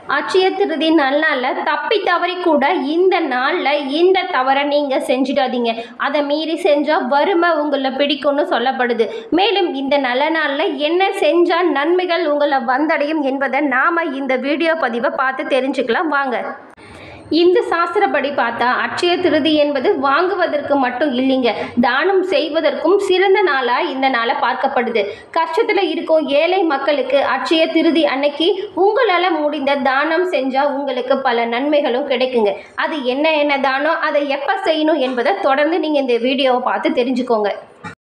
அட்சய திருதி நல்லால தப்பி தவறி கூட இந்த நாளில் இந்த தவறை நீங்கள் செஞ்சிடாதீங்க அதை மீறி செஞ்சால் வறுமை உங்களை பிடிக்கும்னு சொல்லப்படுது மேலும் இந்த நல்ல நாளில் என்ன செஞ்சால் நன்மைகள் உங்களை வந்தடையும் என்பதை நாம் இந்த வீடியோ பதிவை பார்த்து தெரிஞ்சுக்கலாம் வாங்க இந்த சாஸ்திரப்படி பார்த்தா அட்சய திருதி என்பது வாங்குவதற்கு மட்டும் இல்லைங்க தானம் செய்வதற்கும் சிறந்த நாளாக இந்த நாளை பார்க்கப்படுது கஷ்டத்தில் இருக்கும் ஏழை மக்களுக்கு அட்சய திருதி அன்னைக்கு உங்களால் முடிந்த தானம் செஞ்சால் உங்களுக்கு பல நன்மைகளும் கிடைக்குங்க அது என்ன என்ன தானம் அதை எப்போ செய்யணும் என்பதை தொடர்ந்து நீங்கள் இந்த வீடியோவை பார்த்து தெரிஞ்சுக்கோங்க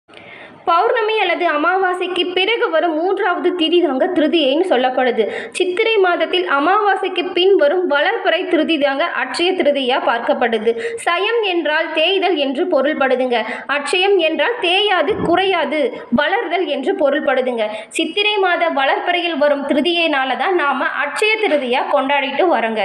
பௌர்ணமி அல்லது அமாவாசைக்கு பிறகு வரும் மூன்றாவது திதி தாங்க திருதியைன்னு சொல்லப்படுது சித்திரை மாதத்தில் அமாவாசைக்கு பின் வரும் வளர்பிறை திருதி தாங்க அட்சய திருதியாக பார்க்கப்படுது சயம் என்றால் தேய்தல் என்று பொருள்படுதுங்க அட்சயம் என்றால் தேயாது குறையாது வளர்தல் என்று பொருள்படுதுங்க சித்திரை மாத வளர்பிறையில் வரும் திருதியினால தான் நாம் அட்சய திருதியாக கொண்டாடிட்டு வரோங்க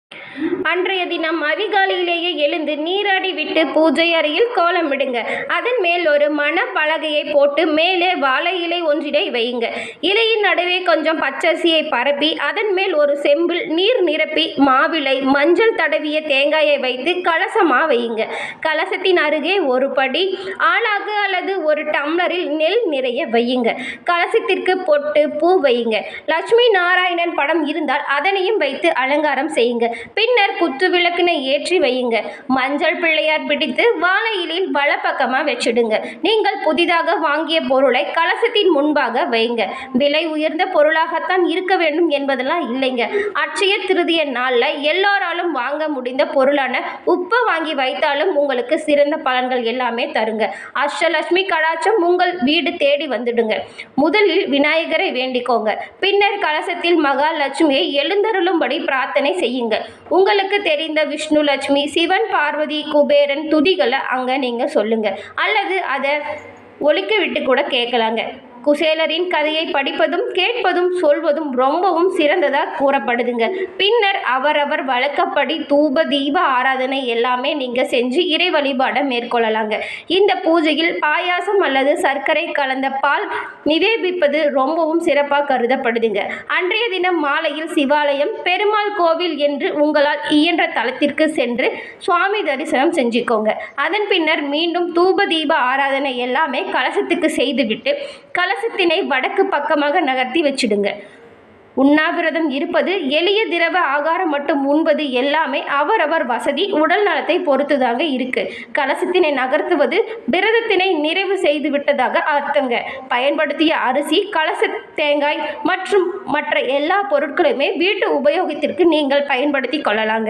அன்றைய தினம் அதிகாலையிலேயே எழுந்து நீராடி விட்டு பூஜை அறையில் கோலமிடுங்க அதன் மேல் ஒரு மண பலகையை போட்டு மேலே வாழை இலை ஒன்றினை வையுங்க இலையின் நடுவே கொஞ்சம் பச்சரிசியை பரப்பி அதன் மேல் ஒரு செம்பில் நீர் நிரப்பி மாவிலை மஞ்சள் தடவிய தேங்காயை வைத்து கலசமா வையுங்க கலசத்தின் அருகே ஒரு படி ஆளாகு அல்லது ஒரு டம்ளரில் நெல் நிறைய வையுங்க கலசத்திற்கு பொட்டு பூ வையுங்க லட்சுமி நாராயணன் படம் இருந்தால் அதனையும் வைத்து அலங்காரம் செய்யுங்க பின்னர் குத்து விளக்கினை ஏற்றி வையுங்க மஞ்சள் பிள்ளையார் பிடித்து வாழையிலில் வலப்பக்கமாக வச்சிடுங்க நீங்கள் புதிதாக வாங்கிய பொருளை கலசத்தின் முன்பாக வைங்க விலை உயர்ந்த பொருளாகத்தான் இருக்க வேண்டும் என்பதெல்லாம் இல்லைங்க அட்சய திருதிய நாளில் எல்லாராலும் வாங்க முடிந்த பொருளான உப்பை வாங்கி வைத்தாலும் உங்களுக்கு சிறந்த பலன்கள் எல்லாமே தருங்க அஷ்டலட்சுமி கடாச்சம் உங்கள் வீடு தேடி வந்துடுங்க முதலில் விநாயகரை வேண்டிக்கோங்க பின்னர் கலசத்தில் மகாலட்சுமியை எழுந்தருளும்படி பிரார்த்தனை செய்யுங்க உங்களுக்கு தெரிந்த விஷ்ணு லட்சுமி சிவன் பார்வதி குபேரன் துதிகளை அங்கே நீங்கள் சொல்லுங்கள் அல்லது அதை ஒலிக்க விட்டு கூட கேட்கலாங்க குசேலரின் கதையை படிப்பதும் கேட்பதும் சொல்வதும் ரொம்பவும் சிறந்ததாக கூறப்படுதுங்க பின்னர் அவரவர் வழக்கப்படி தூப தீப ஆராதனை எல்லாமே நீங்கள் செஞ்சு இறை வழிபாடை மேற்கொள்ளலாங்க இந்த பூஜையில் பாயாசம் அல்லது சர்க்கரை கலந்த பால் நிவேபிப்பது ரொம்பவும் சிறப்பாக கருதப்படுதுங்க அன்றைய தினம் மாலையில் சிவாலயம் பெருமாள் கோவில் என்று உங்களால் இயன்ற தலத்திற்கு சென்று சுவாமி தரிசனம் செஞ்சுக்கோங்க அதன் பின்னர் மீண்டும் தூப தீப ஆராதனை எல்லாமே கலசத்துக்கு செய்துவிட்டு கலசத்தினை வடக்கு பக்கமாக நகர்த்தி வச்சிடுங்க உண்ணாவிரதம் இருப்பது எளிய திரவ ஆகாரம் மட்டும் உண்பது எல்லாமே அவரவர் வசதி உடல் நலத்தை பொறுத்துதாங்க இருக்கு கலசத்தினை நகர்த்துவது விரதத்தினை நிறைவு செய்து விட்டதாக அர்த்தங்க பயன்படுத்திய அரிசி கலச தேங்காய் மற்றும் மற்ற எல்லா பொருட்களுமே வீட்டு உபயோகத்திற்கு நீங்கள் பயன்படுத்தி கொள்ளலாங்க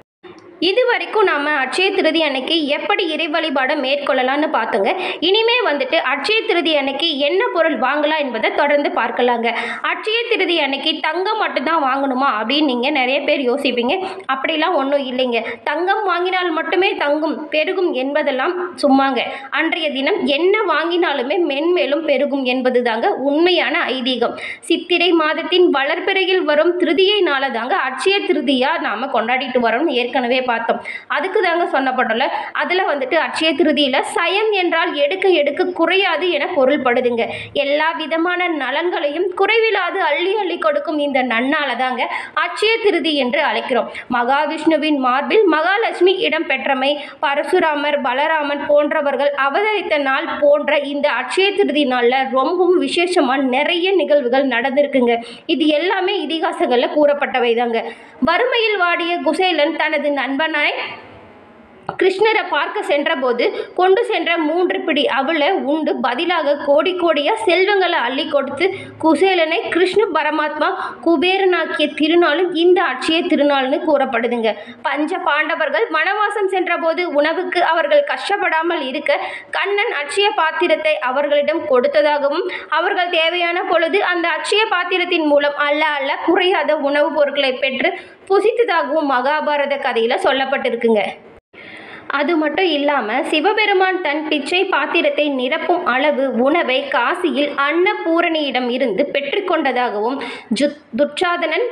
இது வரைக்கும் நாம் அட்சய திருதி அன்னைக்கு எப்படி இறை வழிபாடை மேற்கொள்ளலாம்னு பார்த்தோங்க இனிமே வந்துட்டு அட்சய திருதி அன்னைக்கு என்ன பொருள் வாங்கலாம் என்பதை தொடர்ந்து பார்க்கலாங்க அட்சய திருதி அன்னைக்கு தங்கம் மட்டும்தான் வாங்கணுமா அப்படின்னு நீங்கள் நிறைய பேர் யோசிப்பீங்க அப்படிலாம் ஒன்றும் இல்லைங்க தங்கம் வாங்கினால் மட்டுமே தங்கும் பெருகும் என்பதெல்லாம் சும்மாங்க அன்றைய தினம் என்ன வாங்கினாலுமே மென்மேலும் பெருகும் என்பது தாங்க உண்மையான ஐதீகம் சித்திரை மாதத்தின் வளர்பிறையில் வரும் திருதியை நாள தாங்க அட்சய திருதியாக நாம் கொண்டாடிட்டு வரோம்னு ஏற்கனவே பார்த்தோம் அதுக்கு தாங்க சொன்னப்படல அதில் வந்துட்டு அட்சய திருதியில் சயம் என்றால் எடுக்க எடுக்க குறையாது என பொருள்படுதுங்க எல்லா விதமான நலன்களையும் குறைவில்லாது அள்ளி அள்ளி கொடுக்கும் இந்த நன்னால தாங்க அட்சய திருதி என்று அழைக்கிறோம் மகாவிஷ்ணுவின் மார்பில் மகாலட்சுமி இடம் பெற்றமை பரசுராமர் பலராமன் போன்றவர்கள் அவதரித்த நாள் போன்ற இந்த அட்சய திருதி நாளில் ரொம்பவும் விசேஷமான நிறைய நிகழ்வுகள் நடந்திருக்குங்க இது எல்லாமே இதிகாசங்களில் கூறப்பட்டவை தாங்க வறுமையில் வாடிய குசேலன் தனது நண்பனாய் கிருஷ்ணரை பார்க்க சென்றபோது கொண்டு சென்ற மூன்று பிடி அவளை உண்டு பதிலாக கோடி கோடியாக செல்வங்களை அள்ளி கொடுத்து குசேலனை கிருஷ்ண பரமாத்மா குபேரனாக்கிய திருநாளும் இந்த அட்சய திருநாள்னு கூறப்படுதுங்க பஞ்ச பாண்டவர்கள் வனவாசம் சென்றபோது உணவுக்கு அவர்கள் கஷ்டப்படாமல் இருக்க கண்ணன் அட்சய பாத்திரத்தை அவர்களிடம் கொடுத்ததாகவும் அவர்கள் தேவையான பொழுது அந்த அட்சய பாத்திரத்தின் மூலம் அல்ல அல்ல குறையாத உணவுப் பொருட்களை பெற்று புசித்ததாகவும் மகாபாரத கதையில் சொல்லப்பட்டிருக்குங்க அது மட்டும் இல்லாமல் சிவபெருமான் தன் பிச்சை பாத்திரத்தை நிரப்பும் அளவு உணவை காசியில் அன்னபூரணியிடம் இருந்து பெற்றுக்கொண்டதாகவும் ஜு துச்சாதனன்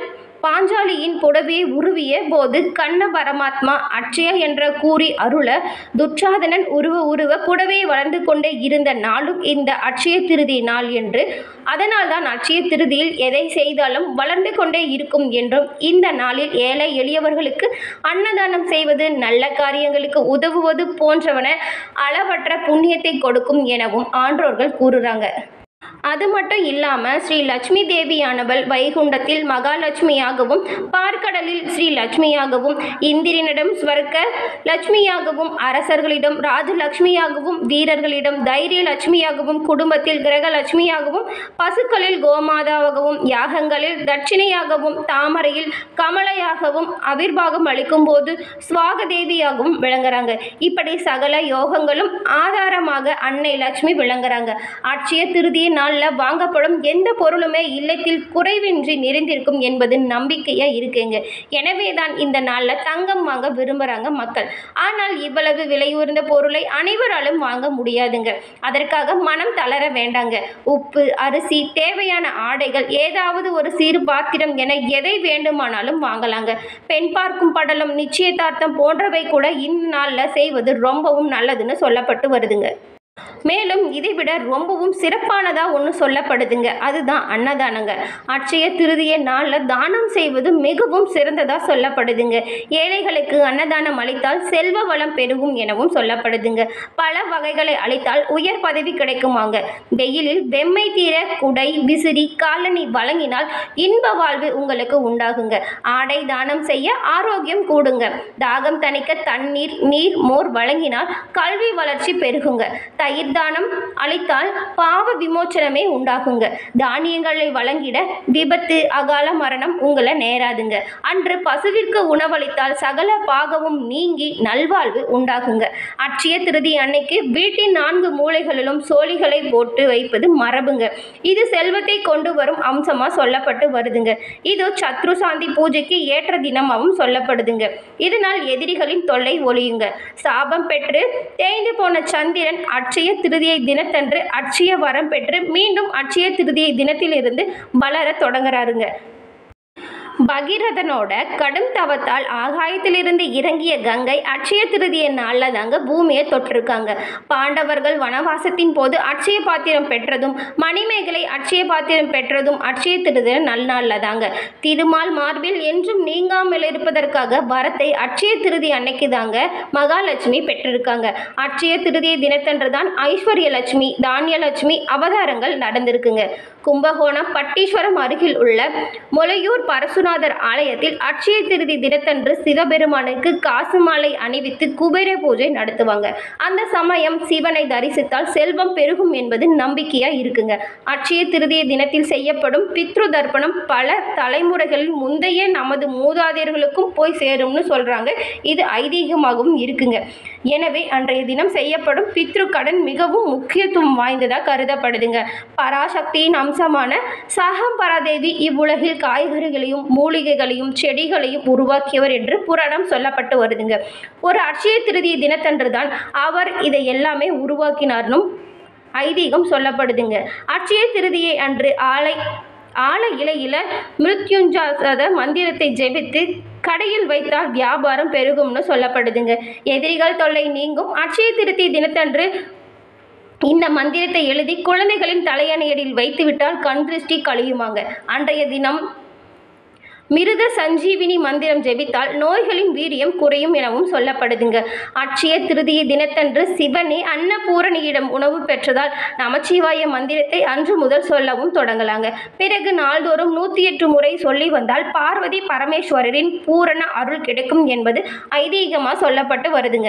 பாஞ்சாலியின் புடவையை உருவிய போது கண்ண பரமாத்மா அட்சய என்ற கூறி அருள துச்சாதனன் உருவ உருவ புடவையை வளர்ந்து கொண்டே இருந்த நாளும் இந்த அட்சய திருதி நாள் என்று அதனால்தான் அட்சய திருதியில் எதை செய்தாலும் வளர்ந்து கொண்டே இருக்கும் என்றும் இந்த நாளில் ஏழை எளியவர்களுக்கு அன்னதானம் செய்வது நல்ல காரியங்களுக்கு உதவுவது போன்றவன அளவற்ற புண்ணியத்தை கொடுக்கும் எனவும் ஆன்றோர்கள் கூறுறாங்க அது மட்டும் இல்லாமல் ஸ்ரீ லட்சுமி தேவியானவள் வைகுண்டத்தில் மகாலட்சுமியாகவும் பார்க்கடலில் ஸ்ரீ லட்சுமியாகவும் இந்திரனிடம் ஸ்வர்க்க லட்சுமியாகவும் அரசர்களிடம் ராஜலட்சுமியாகவும் வீரர்களிடம் தைரிய லட்சுமியாகவும் குடும்பத்தில் கிரக லட்சுமியாகவும் பசுக்களில் கோமாதாவாகவும் யாகங்களில் தட்சிணையாகவும் தாமரையில் கமலையாகவும் அவிர்வாகம் அளிக்கும் போது சுவாக தேவியாகவும் விளங்குறாங்க இப்படி சகல யோகங்களும் ஆதாரமாக அன்னை லட்சுமி விளங்குறாங்க அட்சய திருதிய நாளில் வாங்கப்படும் எந்த பொருளுமே இல்லத்தில் குறைவின்றி நிறைந்திருக்கும் என்பது நம்பிக்கையா இருக்குங்க எனவே தான் இந்த நாளில் தங்கம் வாங்க விரும்புகிறாங்க மக்கள் ஆனால் இவ்வளவு விலை உயர்ந்த பொருளை அனைவராலும் வாங்க முடியாதுங்க அதற்காக மனம் தளர வேண்டாங்க உப்பு அரிசி தேவையான ஆடைகள் ஏதாவது ஒரு சிறு பாத்திரம் என எதை வேண்டுமானாலும் வாங்கலாங்க பெண் பார்க்கும் படலம் நிச்சயதார்த்தம் போன்றவை கூட இந்த நாளில் செய்வது ரொம்பவும் நல்லதுன்னு சொல்லப்பட்டு வருதுங்க மேலும் இதை விட ரொம்பவும் சிறப்பானதாக ஒன்று சொல்லப்படுதுங்க அதுதான் அன்னதானங்க அட்சய திருதிய நாளில் தானம் செய்வது மிகவும் சிறந்ததாக சொல்லப்படுதுங்க ஏழைகளுக்கு அன்னதானம் அளித்தால் செல்வ வளம் பெருகும் எனவும் சொல்லப்படுதுங்க பல வகைகளை அளித்தால் உயர் பதவி கிடைக்குமாங்க வெயிலில் வெம்மை தீர குடை விசிறி காலணி வழங்கினால் இன்ப வாழ்வு உங்களுக்கு உண்டாகுங்க ஆடை தானம் செய்ய ஆரோக்கியம் கூடுங்க தாகம் தணிக்க தண்ணீர் நீர் மோர் வழங்கினால் கல்வி வளர்ச்சி பெருகுங்க தயிர் தானம் அளித்தால் பாவ விமோச்சனமே உண்டாகுங்க தானியங்களை வழங்கிட விபத்து அகால மரணம் உங்களை நேராதுங்க அன்று பசுவிற்கு உணவளித்தால் சகல பாகமும் நீங்கி நல்வாழ்வு உண்டாகுங்க அட்சய திருதி அன்னைக்கு வீட்டின் நான்கு மூலைகளிலும் சோழிகளை போட்டு வைப்பது மரபுங்க இது செல்வத்தை கொண்டு வரும் அம்சமா சொல்லப்பட்டு வருதுங்க இது சத்ரு சாந்தி பூஜைக்கு ஏற்ற தினமாகவும் சொல்லப்படுதுங்க இதனால் எதிரிகளின் தொல்லை ஒழியுங்க சாபம் பெற்று தேய்ந்து போன சந்திரன் அட்சய திருதியை தினத்தன்று அட்சய வரம் பெற்று மீண்டும் அட்சய திருதியை தினத்திலிருந்து வளர தொடங்குறாருங்க பகீரதனோட கடும் தவத்தால் ஆகாயத்திலிருந்து இறங்கிய கங்கை அட்சய திருதிய நாளில் தாங்க பூமியை தொட்டிருக்காங்க பாண்டவர்கள் வனவாசத்தின் போது அட்சய பாத்திரம் பெற்றதும் மணிமேகலை அட்சய பாத்திரம் பெற்றதும் அட்சய திருதிய நல்நாளில் தாங்க திருமால் மார்பில் என்றும் நீங்காமல் இருப்பதற்காக வரத்தை அட்சய திருதி அன்னைக்கு தாங்க மகாலட்சுமி பெற்றிருக்காங்க அட்சய திருதிய தினத்தன்று தான் ஐஸ்வர்ய லட்சுமி தானியலட்சுமி அவதாரங்கள் நடந்திருக்குங்க கும்பகோணம் பட்டீஸ்வரம் அருகில் உள்ள மொலையூர் பரசுநாதர் ஆலயத்தில் அட்சய திருதி தினத்தன்று சிவபெருமானுக்கு காசு மாலை அணிவித்து குபேர பூஜை நடத்துவாங்க அந்த சமயம் சிவனை தரிசித்தால் செல்வம் பெருகும் என்பது நம்பிக்கையா இருக்குங்க அட்சய திருதிய தினத்தில் செய்யப்படும் பித்ரு தர்ப்பணம் பல தலைமுறைகளில் முந்தைய நமது மூதாதையர்களுக்கும் போய் சேரும்னு சொல்றாங்க இது ஐதீகமாகவும் இருக்குங்க எனவே அன்றைய தினம் செய்யப்படும் பித்ரு கடன் மிகவும் முக்கியத்துவம் வாய்ந்ததாக கருதப்படுதுங்க பராசக்தியின் அம்சமான சாகம்பராதேவி இவ்வுலகில் காய்கறிகளையும் மூலிகைகளையும் செடிகளையும் உருவாக்கியவர் என்று புராணம் சொல்லப்பட்டு வருதுங்க ஒரு அட்சய திருதிய தினத்தன்று தான் அவர் இதை எல்லாமே உருவாக்கினார்னும் ஐதீகம் சொல்லப்படுதுங்க அட்சய திருதியை அன்று ஆலை ஆல இலையில மிருத்யுஞ்சாசத மந்திரத்தை ஜெபித்து கடையில் வைத்தால் வியாபாரம் பெருகும்னு சொல்லப்படுதுங்க எதிரிகள் தொல்லை நீங்கும் அட்சய திருத்தி தினத்தன்று இந்த மந்திரத்தை எழுதி குழந்தைகளின் தலையணையடில் வைத்துவிட்டால் கண் திருஷ்டி கழியுமாங்க அன்றைய தினம் மிருத சஞ்சீவினி மந்திரம் ஜெபித்தால் நோய்களின் வீரியம் குறையும் எனவும் சொல்லப்படுதுங்க அட்சய திருதிய தினத்தன்று சிவனே அன்னபூரணியிடம் உணவு பெற்றதால் நமச்சிவாய மந்திரத்தை அன்று முதல் சொல்லவும் தொடங்கலாங்க பிறகு நாள்தோறும் நூற்றி எட்டு முறை சொல்லி வந்தால் பார்வதி பரமேஸ்வரரின் பூரண அருள் கிடைக்கும் என்பது ஐதீகமாக சொல்லப்பட்டு வருதுங்க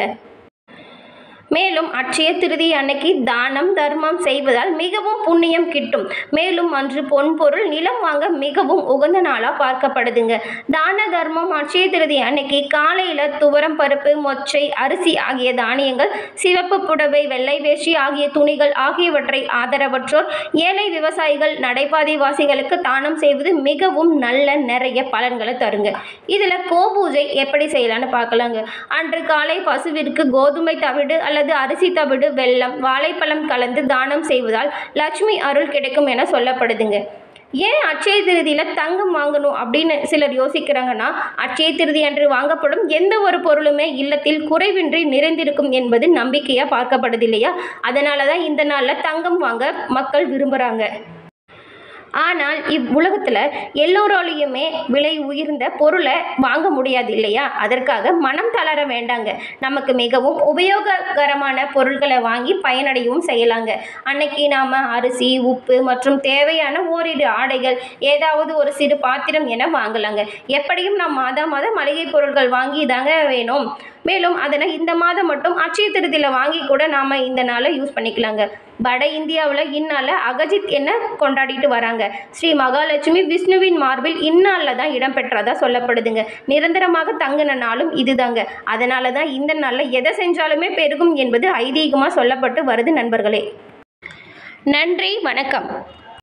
மேலும் அட்சய திருதி அன்னைக்கு தானம் தர்மம் செய்வதால் மிகவும் புண்ணியம் கிட்டும் மேலும் அன்று பொன்பொருள் நிலம் வாங்க மிகவும் உகந்த நாளாக பார்க்கப்படுதுங்க தான தர்மம் அட்சய திருதி அன்னைக்கு காலையில் துவரம் பருப்பு மொச்சை அரிசி ஆகிய தானியங்கள் சிவப்பு புடவை வெள்ளை வேஷ்டி ஆகிய துணிகள் ஆகியவற்றை ஆதரவற்றோர் ஏழை விவசாயிகள் நடைபாதைவாசிகளுக்கு தானம் செய்வது மிகவும் நல்ல நிறைய பலன்களை தருங்க இதில் கோபூஜை எப்படி செய்யலான்னு பார்க்கலாங்க அன்று காலை பசுவிற்கு கோதுமை தவிடு அல்லது அரிசி தவிடு வெல்லம் வாழைப்பழம் கலந்து தானம் செய்வதால் லட்சுமி அருள் கிடைக்கும் என சொல்லப்படுதுங்க ஏன் அட்சய திருதியில் தங்கம் வாங்கணும் அப்படின்னு சிலர் யோசிக்கிறாங்கன்னா அட்சய திருதி அன்று வாங்கப்படும் எந்த ஒரு பொருளுமே இல்லத்தில் குறைவின்றி நிறைந்திருக்கும் என்பது நம்பிக்கையாக பார்க்கப்படுது இல்லையா அதனால தான் இந்த நாளில் தங்கம் வாங்க மக்கள் விரும்புகிறாங்க ஆனால் இவ்வுலகத்தில் எல்லோராலையுமே விலை உயர்ந்த பொருளை வாங்க முடியாது இல்லையா அதற்காக மனம் தளர வேண்டாங்க நமக்கு மிகவும் உபயோககரமான பொருட்களை வாங்கி பயனடையவும் செய்யலாங்க அன்னைக்கு நாம் அரிசி உப்பு மற்றும் தேவையான ஓரிரு ஆடைகள் ஏதாவது ஒரு சிறு பாத்திரம் என வாங்கலாங்க எப்படியும் நாம் மாதம் மாதம் மளிகை பொருட்கள் வாங்கி தாங்க வேணும் மேலும் அதனை இந்த மாதம் மட்டும் அட்சய திருதியில் வாங்கி கூட நாம் இந்த நாளை யூஸ் பண்ணிக்கலாங்க வட இந்தியாவில் இந்நாளை அகஜித் என்ன கொண்டாடிட்டு வராங்க ஸ்ரீ மகாலட்சுமி விஷ்ணுவின் மார்பில் இந்நாளில் தான் இடம்பெற்றதா சொல்லப்படுதுங்க நிரந்தரமாக தங்கின நாளும் இதுதாங்க அதனால தான் இந்த நாளில் எதை செஞ்சாலுமே பெருகும் என்பது ஐதீகமாக சொல்லப்பட்டு வருது நண்பர்களே நன்றி வணக்கம்